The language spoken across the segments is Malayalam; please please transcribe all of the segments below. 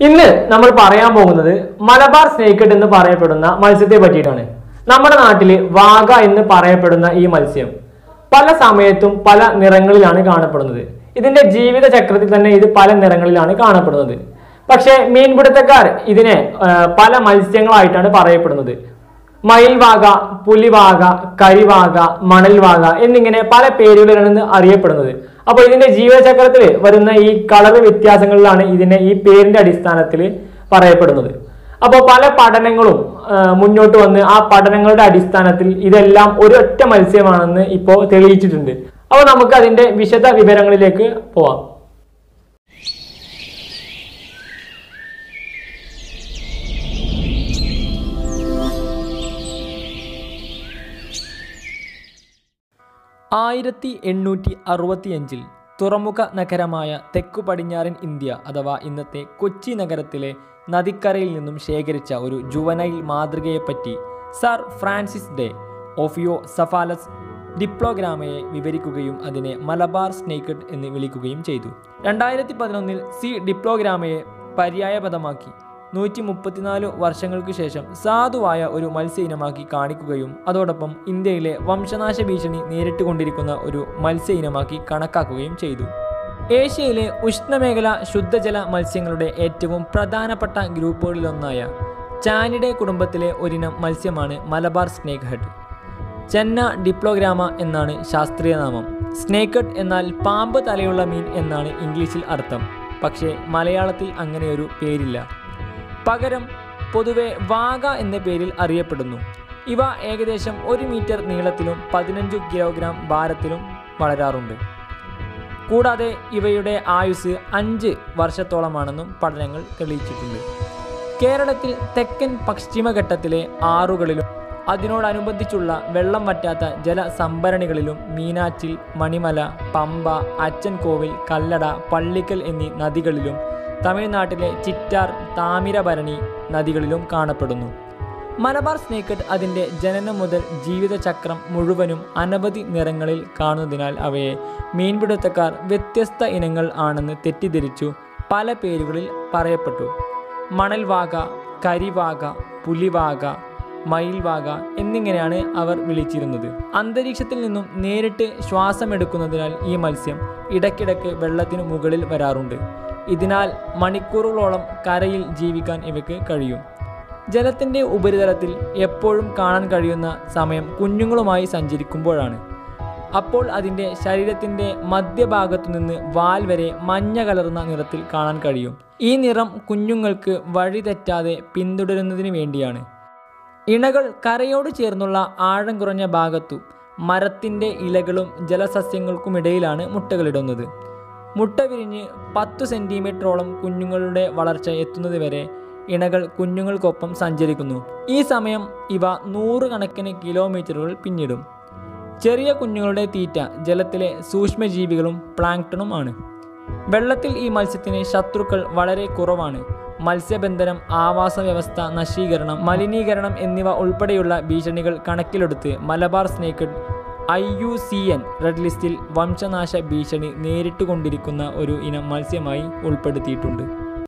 ഇന്ന് നമ്മൾ പറയാൻ പോകുന്നത് മലബാർ സ്നേക്കഡ് എന്ന് പറയപ്പെടുന്ന മത്സ്യത്തെ പറ്റിയിട്ടാണ് നമ്മുടെ നാട്ടില് വാഗ എന്ന് പറയപ്പെടുന്ന ഈ മത്സ്യം പല സമയത്തും പല നിറങ്ങളിലാണ് കാണപ്പെടുന്നത് ഇതിന്റെ ജീവിത ചക്രത്തിൽ തന്നെ ഇത് പല നിറങ്ങളിലാണ് കാണപ്പെടുന്നത് പക്ഷേ മീൻപിടുത്തക്കാർ ഇതിനെ ആ, പല മത്സ്യങ്ങളായിട്ടാണ് പറയപ്പെടുന്നത് മയിൽവാക പുലിവാക കരിവാക മണൽവാക എന്നിങ്ങനെ പല പേരുകളിലാണ് ഇത് അറിയപ്പെടുന്നത് അപ്പോൾ ഇതിന്റെ ജീവചക്രത്തിൽ വരുന്ന ഈ കളർ വ്യത്യാസങ്ങളിലാണ് ഇതിനെ ഈ പേരിന്റെ അടിസ്ഥാനത്തിൽ പറയപ്പെടുന്നത് അപ്പോൾ പല പഠനങ്ങളും ആ, മുന്നോട്ട് വന്ന് ആ പഠനങ്ങളുടെ അടിസ്ഥാനത്തിൽ ഇതെല്ലാം ഒരൊറ്റ മത്സ്യമാണെന്ന് ഇപ്പോൾ തെളിയിച്ചിട്ടുണ്ട് അപ്പോൾ നമുക്ക് അതിന്റെ വിശദ വിവരങ്ങളിലേക്ക് പോവാം ആയിരത്തി എണ്ണൂറ്റി അറുപത്തിയഞ്ചിൽ തുറമുഖ നഗരമായ തെക്കു പടിഞ്ഞാറൻ ഇന്ത്യ അഥവാ ഇന്നത്തെ കൊച്ചി നഗരത്തിലെ നദിക്കരയിൽ നിന്നും ശേഖരിച്ച ഒരു ജുവനൈൽ മാതൃകയെപ്പറ്റി sir Francis Day ophiocephalus ഡിപ്ലോഗ്രാമയെ വിവരിക്കുകയും അതിനെ മലബാർ സ്നേക്കഡ് എന്ന് വിളിക്കുകയും ചെയ്തു രണ്ടായിരത്തി പതിനൊന്നിൽ സി ഡിപ്ലോഗ്രാമയെ പര്യായപദമാക്കി നൂറ്റി മുപ്പത്തിനാല് വർഷങ്ങൾക്ക് ശേഷം സാധുവായ ഒരു മത്സ്യ ഇനമാക്കി കാണിക്കുകയും അതോടൊപ്പം ഇന്ത്യയിലെ വംശനാശ ഭീഷണി നേരിട്ടുകൊണ്ടിരിക്കുന്ന ഒരു മത്സ്യ ഇനമാക്കി കണക്കാക്കുകയും ചെയ്തു ഏഷ്യയിലെ ഉഷ്ണമേഖല ശുദ്ധജല മത്സ്യങ്ങളുടെ ഏറ്റവും പ്രധാനപ്പെട്ട ഗ്രൂപ്പുകളിലൊന്നായ ചാനിഡെ കുടുംബത്തിലെ ഒരിനം മത്സ്യമാണ് Malabar snake head Channa diplogramma എന്നാണ് ശാസ്ത്രീയ നാമം സ്നേക്കഡ് എന്നാൽ പാമ്പ് തലയുള്ള മീൻ എന്നാണ് ഇംഗ്ലീഷിൽ അർത്ഥം പക്ഷേ മലയാളത്തിൽ അങ്ങനെയൊരു പേരില്ല പകരം പൊതുവെ വാഗ എന്ന പേരിൽ അറിയപ്പെടുന്നു ഇവ ഏകദേശം ഒരു മീറ്റർ നീളത്തിലും പതിനഞ്ച് കിലോഗ്രാം ഭാരത്തിലും വളരാറുണ്ട് കൂടാതെ ഇവയുടെ ആയുസ് അഞ്ച് വർഷത്തോളമാണെന്നും പഠനങ്ങൾ തെളിയിച്ചിട്ടുണ്ട് കേരളത്തിൽ തെക്കൻ പശ്ചിമഘട്ടത്തിലെ ആറുകളിലും അതിനോടനുബന്ധിച്ചുള്ള വെള്ളം വറ്റാത്ത ജലസംഭരണികളിലും മീനാച്ചിൽ മണിമല പമ്പ അച്ചൻകോവിൽ കല്ലട പള്ളിക്കൽ എന്നീ നദികളിലും തമിഴ്നാട്ടിലെ ചിറ്റാർ താമിരഭരണി നദികളിലും കാണപ്പെടുന്നു മലബാർ സ്നേക്കഡ് അതിൻ്റെ ജനനം മുതൽ ജീവിതചക്രം മുഴുവനും അനവധി നിറങ്ങളിൽ കാണുന്നതിനാൽ അവയെ മീൻപിടുത്തക്കാർ വ്യത്യസ്ത ഇനങ്ങൾ ആണെന്ന് തെറ്റിദ്ധരിച്ചു പല പേരുകളിൽ പറയപ്പെട്ടു മണൽവാക കരിവാക പുലിവാക മയിൽവാക എന്നിങ്ങനെയാണ് അവർ വിളിച്ചിരുന്നത് അന്തരീക്ഷത്തിൽ നിന്നും നേരിട്ട് ശ്വാസമെടുക്കുന്നതിനാൽ ഈ മത്സ്യം ഇടയ്ക്കിടയ്ക്ക് വെള്ളത്തിനു മുകളിൽ വരാറുണ്ട് ഇതിനാൽ മണിക്കൂറുകളോളം കരയിൽ ജീവിക്കാൻ ഇവയ്ക്ക് കഴിയും ജലത്തിൻ്റെ ഉപരിതലത്തിൽ എപ്പോഴും കാണാൻ കഴിയുന്ന സമയം കുഞ്ഞുങ്ങളുമായി സഞ്ചരിക്കുമ്പോഴാണ് അപ്പോൾ അതിൻ്റെ ശരീരത്തിൻ്റെ മധ്യഭാഗത്തു നിന്ന് വാൽ വരെ മഞ്ഞ കലർന്ന നിറത്തിൽ കാണാൻ കഴിയും ഈ നിറം കുഞ്ഞുങ്ങൾക്ക് വഴി തെറ്റാതെ പിന്തുടരുന്നതിന് വേണ്ടിയാണ് ഇണകൾ കരയോട് ചേർന്നുള്ള ആഴം കുറഞ്ഞ ഭാഗത്തു മരത്തിൻ്റെ ഇലകളും ജലസസ്യങ്ങൾക്കുമിടയിലാണ് മുട്ടകളിടുന്നത് മുട്ട വിരിഞ്ഞ് പത്തു സെൻറ്റിമീറ്ററോളം കുഞ്ഞുങ്ങളുടെ വളർച്ച എത്തുന്നതുവരെ ഇണകൾ കുഞ്ഞുങ്ങൾക്കൊപ്പം സഞ്ചരിക്കുന്നു ഈ സമയം ഇവ നൂറുകണക്കിന് കിലോമീറ്ററുകൾ പിന്നിടും ചെറിയ കുഞ്ഞുങ്ങളുടെ തീറ്റ ജലത്തിലെ സൂക്ഷ്മജീവികളും പ്ലാങ്ക്ടണും ആണ് വെള്ളത്തിൽ ഈ മത്സ്യത്തിന് ശത്രുക്കൾ വളരെ കുറവാണ് മത്സ്യബന്ധനം ആവാസ വ്യവസ്ഥ നശീകരണം മലിനീകരണം എന്നിവ ഉൾപ്പെടെയുള്ള ഭീഷണികൾ കണക്കിലെടുത്ത് Malabar snakehead I U C N red ലിസ്റ്റിൽ വംശനാശ ഭീഷണി നേരിട്ടുകൊണ്ടിരിക്കുന്ന ഒരു ഇനം മത്സ്യമായി ഉൾപ്പെടുത്തിയിട്ടുണ്ട്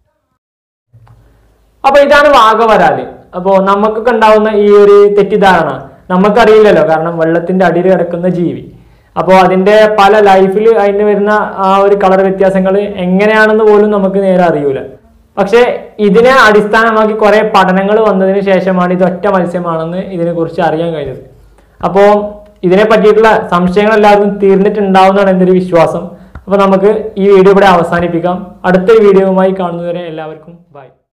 അപ്പൊ ഇതാണ് വാഗവരാല് അപ്പോ നമുക്കൊക്കെ ഉണ്ടാവുന്ന ഈ ഒരു തെറ്റിദ്ധാരണ നമുക്കറിയില്ലല്ലോ കാരണം വെള്ളത്തിന്റെ അടിയിൽ കിടക്കുന്ന ജീവി അപ്പോൾ അതിന്റെ പല ലൈഫിൽ അതിന് വരുന്ന ആ ഒരു കളർ വ്യത്യാസങ്ങൾ എങ്ങനെയാണെന്ന് പോലും നമുക്ക് നേരെ അറിയൂല പക്ഷെ ഇതിനെ അടിസ്ഥാനമാക്കി കുറെ പഠനങ്ങൾ വന്നതിന് ശേഷമാണ് ഇത് ഒറ്റ മത്സ്യമാണെന്ന് ഇതിനെ കുറിച്ച് അറിയാൻ കഴിഞ്ഞത് അപ്പോൾ ഇതിനെ പറ്റിയിട്ടുള്ള സംശയങ്ങൾ എല്ലാവർക്കും തീർന്നിട്ടുണ്ടാവുന്നതാണ് എൻ്റെ ഒരു വിശ്വാസം അപ്പോൾ നമുക്ക് ഈ വീഡിയോ ഇവിടെ അവസാനിപ്പിക്കാം അടുത്ത വീഡിയോവുമായി കാണുന്നതുവരെ എല്ലാവർക്കും ബൈ